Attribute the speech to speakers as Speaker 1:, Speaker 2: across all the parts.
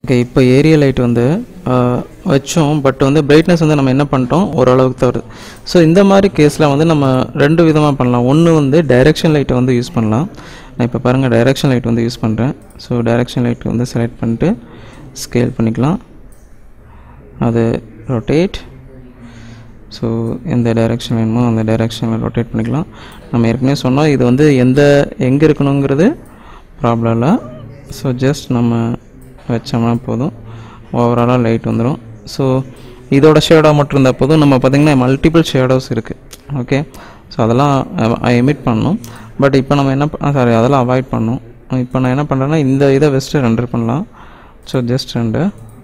Speaker 1: okay இப்போ area light வந்து ஆஹ், வச்சோம் பட் வந்து பிரைட்னஸ் வந்து நம்ம என்ன பண்ணிட்டோம் ஓரளவுக்கு தான் வருது ஸோ இந்த மாதிரி கேஸில் வந்து நம்ம ரெண்டு விதமாக பண்ணலாம் ஒன்று வந்து டைரெக்ஷன் லைட்டை வந்து யூஸ் பண்ணலாம் நான் இப்போ பாருங்கள் டைரெக்ஷன் லைட் வந்து யூஸ் பண்ணுறேன் ஸோ டைரெக்ஷன் லைட் வந்து செலக்ட் பண்ணிட்டு ஸ்கேல் பண்ணிக்கலாம் அது ரொட்டேட் ஸோ எந்த டைரெக்ஷன் வேணுமோ அந்த டைரெக்ஷனில் ரொட்டேட் பண்ணிக்கலாம் நம்ம ஏற்கனவே சொன்னோம் இது வந்து எந்த எங்கே இருக்கணுங்கிறது ப்ராப்ளம் இல்லை ஸோ ஜஸ்ட் நம்ம வச்சோம்னா போதும் ஓவராலாக லைட் வந்துடும் ஸோ இதோட ஷேடாக மட்டும் இருந்தால் போதும் நம்ம பார்த்திங்கன்னா மல்டிபிள் ஷேடோஸ் இருக்குது ஓகே ஸோ அதெல்லாம் எமிட் பண்ணணும் பட் இப்போ நம்ம என்ன சாரி அதெல்லாம் அவாய்ட் பண்ணணும் இப்போ நான் என்ன பண்ணுறேன்னா இந்த இதை வெஸ்ட்டு ரெண்டர் பண்ணலாம் ஸோ ஜஸ்ட் ரெண்டு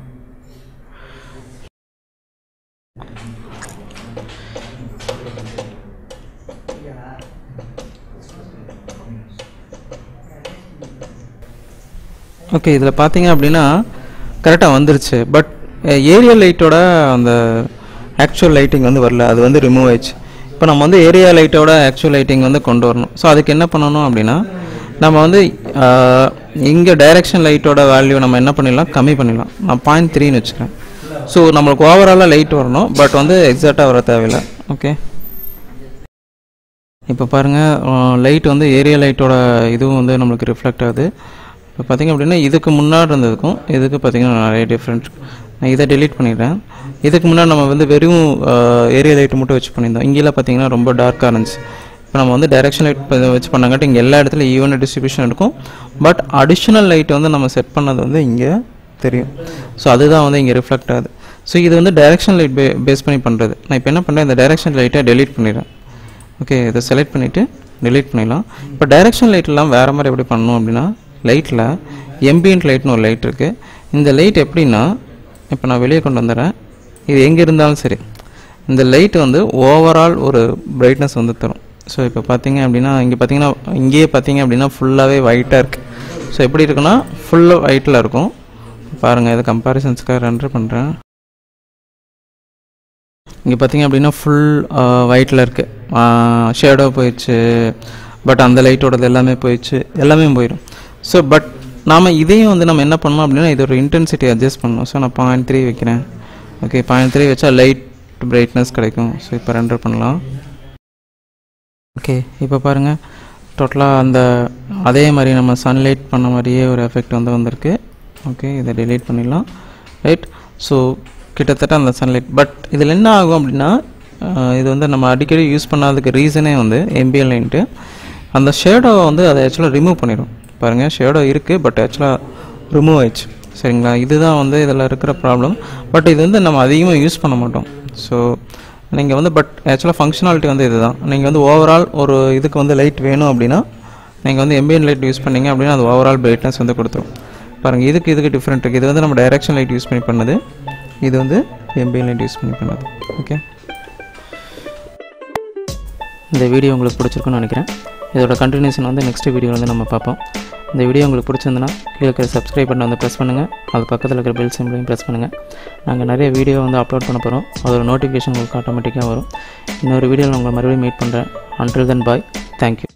Speaker 1: ஓகே இதில் பார்த்தீங்க அப்படின்னா கரெக்டாக வந்துருச்சு பட் ஏரியல் லைட்டோட அந்த ஆக்சுவல் லைட்டிங் வந்து வரல அது வந்து ரிமூவ் ஆயிடுச்சு இப்போ நம்ம வந்து ஏரியா லைட்டோட ஆக்சுவல் லைட்டிங் வந்து கொண்டு வரணும் ஸோ அதுக்கு என்ன பண்ணணும் அப்படின்னா நம்ம வந்து இங்கே டைரெக்ஷன் லைட்டோட வேல்யூ நம்ம என்ன பண்ணிடலாம் கம்மி பண்ணிடலாம் நான் பாயிண்ட் த்ரீன்னு வச்சுக்கிறேன் ஸோ நம்மளுக்கு ஓவராலாக லைட் வரணும் பட் வந்து எக்ஸாக்டாக வர தேவையில்லை ஓகே இப்போ பாருங்கள் லைட் வந்து ஏரியா லைட்டோட இதுவும் வந்து நம்மளுக்கு ரிஃப்ளெக்ட் ஆகுது இப்போ பார்த்திங்க அப்படின்னா இதுக்கு முன்னாடி இருந்ததுக்கும் இதுக்கு பார்த்திங்கன்னா நிறைய டிஃப்ரெண்ட் நான் இதை delete பண்ணிடுறேன் இதுக்கு முன்னாடி நம்ம வந்து வெறும் ஏரியா லைட் மட்டும் வச்சு பண்ணியிருந்தோம் இங்கெல்லாம் பார்த்திங்கன்னா ரொம்ப டார்க்காக இருந்துச்சு இப்போ நம்ம வந்து டைரெக்ஷன் லைட் வச்சு பண்ணாங்காட்டி இங்கே எல்லா இடத்துலையும் ஈவன் டிஸ்ட்ரிபியூஷன் இருக்கும் பட் அடிஷ்னல் லைட் வந்து நம்ம செட் பண்ணது வந்து இங்கே தெரியும் ஸோ அதுதான் வந்து இங்கே ரிஃப்ளெக்ட் ஆகுது ஸோ இது வந்து டைரெக்ஷன் லைட் பே பேஸ் பண்ணி பண்ணுறது நான் இப்போ என்ன பண்ணுறேன் இந்த டைரெக்ஷன் லைட்டை delete பண்ணிடுறேன் ஓகே இதை செலக்ட் பண்ணிவிட்டு delete பண்ணிடலாம் இப்போ டைரெக்ஷன் லைட்லாம் வேறு மாதிரி எப்படி பண்ணணும் அப்படின்னா லைட்டில் எம்பியன்ட் லைட்னு ஒரு லைட் இருக்குது இந்த லைட் எப்படின்னா இப்போ நான் வெளியே கொண்டு வந்துடுறேன் இது எங்கே இருந்தாலும் சரி இந்த லைட் வந்து ஓவரால் ஒரு பிரைட்னஸ் வந்து தரும் ஸோ இப்போ பார்த்தீங்க அப்படின்னா இங்கே பார்த்தீங்கன்னா இங்கேயே பார்த்தீங்க அப்படின்னா ஃபுல்லாகவே ஒயிட்டாக இருக்குது ஸோ எப்படி இருக்குன்னா ஃபுல்லாக ஒயிட்டில் இருக்கும் பாருங்கள் இது கம்பேரிசன்ஸ்க்காக ரெண்டர் பண்ணுறேன் இங்கே பார்த்தீங்க அப்படின்னா ஃபுல் ஒயிட்டில் இருக்குது ஷேடோ போயிடுச்சு பட் அந்த லைட்டோடது எல்லாமே போயிடுச்சு எல்லாமே போயிடும் ஸோ பட் நாம் இதையும் வந்து நம்ம என்ன பண்ணணும் அப்படின்னா இது ஒரு இன்டென்சிட்டி அட்ஜஸ்ட் பண்ணணும் ஸோ நான் பாயிண்ட் த்ரீ வைக்கிறேன் ஓகே பாயிண்ட் த்ரீ வச்சா லைட் பிரைட்னஸ் கிடைக்கும் ஸோ இப்போ ரெண்டர் பண்ணலாம் ஓகே இப்போ பாருங்கள் டோட்டலாக அந்த அதே மாதிரி நம்ம சன்லைட் பண்ண மாதிரியே ஒரு எஃபெக்ட் வந்து வந்திருக்கு ஓகே இதை delete பண்ணிடலாம் ரைட் ஸோ கிட்டத்தட்ட அந்த சன்லைட் பட் இதில் என்ன ஆகும் அப்படின்னா அஹ், இது வந்து நம்ம அடிக்கடி யூஸ் பண்ணாததுக்கு ரீசனே வந்து எம்பிஎல் லைன்ட்டு அந்த ஷேடோவை வந்து அதை ஆக்சுவலாக ரிமூவ் பண்ணிடும் பாருங்கள் ஷேடோ இருக்குது பட் ஆக்சுவலாக ரிமூவ் ஆயிடுச்சு சரிங்களா இதுதான் வந்து இதில் இருக்கிற ப்ராப்ளம் பட் இது வந்து நம்ம அதிகமாக யூஸ் பண்ண மாட்டோம் ஸோ நீங்கள் வந்து பட் ஆக்சுவலாக ஃபங்க்ஷனாலிட்டி வந்து இதுதான் நீங்கள் வந்து ஓவரால் ஒரு இதுக்கு வந்து லைட் வேணும் அப்படின்னா நீங்கள் வந்து எம்பிஎன் லைட் யூஸ் பண்ணீங்க அப்படின்னா அது ஓவரால் பிரைட்னஸ் வந்து கொடுத்துரும் பாருங்கள் இதுக்கு இதுக்கு டிஃப்ரெண்ட் இருக்குது இது வந்து நம்ம டைரெக்ஷன் லைட் யூஸ் பண்ணி பண்ணது இது வந்து எம்பிஎன் லைட் யூஸ் பண்ணி பண்ணது ஓகே இந்த வீடியோ உங்களுக்கு பிடிச்சிருக்குன்னு நினைக்கிறேன் இதோட கண்டினியூஷன் வந்து நெக்ஸ்ட் வீடியோ வந்து நம்ம பார்ப்போம் இந்த வீடியோ உங்களுக்கு பிடிச்சிருந்துன்னா கீழே இருக்கிற சப்ஸ்கிரைப் பட்டன் வந்து ப்ரெஸ் பண்ணுங்கள் அது பக்கத்தில் இருக்கிற பெல் சிம்பிளையும் ப்ரெஸ் பண்ணுங்கள் நாங்கள் நிறைய வீடியோ வந்து அப்லோட் பண்ண போகிறோம் அதோட நோட்டிஃபிகேஷன் உங்களுக்கு ஆட்டோமேட்டிக்காக வரும் இன்னொரு வீடியோவில் உங்களை மறுபடியும் மீட் பண்ணுறேன் அன்டில் தென் பாய் தேங்க்யூ